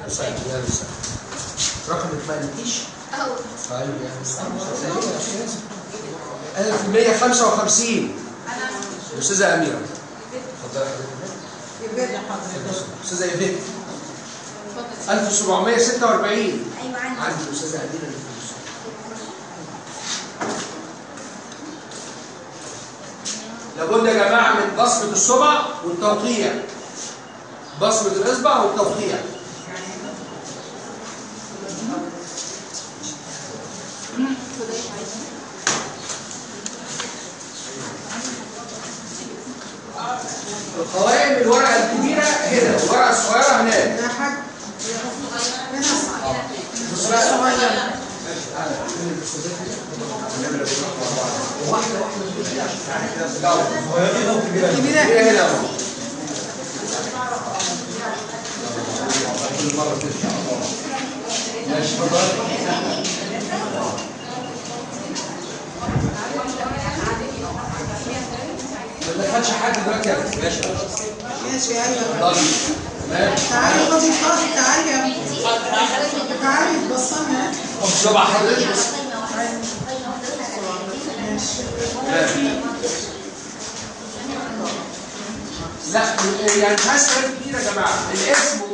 مساء يا مساء رقمك ما قلتيش اهو طيب يعني 1155 انا الاستاذه اميره اتفضلي حضرتك استاذه ايفيت 1746 ايوه عندي عندي الاستاذه اميره الفلوس لابد يا جماعه من بصمه الصبع والتوقيع بصمه الاصبع والتوقيع القوائم الورقه الكبيره هنا الورقه الصغيره هناك يا حاج هنا صعب بص بقى صغير واحده واحده كبيرة هي هنا اهو ماشي اتفضل ما دخلش حد دلوقتي يا بنت. ماشي ماشي ايوه اتفضلي تمام تعالي خدي الفاضي تعالي يا بنتي تعالي تبصمي صبع حضرتك ماشي لا يعني مش عايز كلام كتير يا جماعه الاسم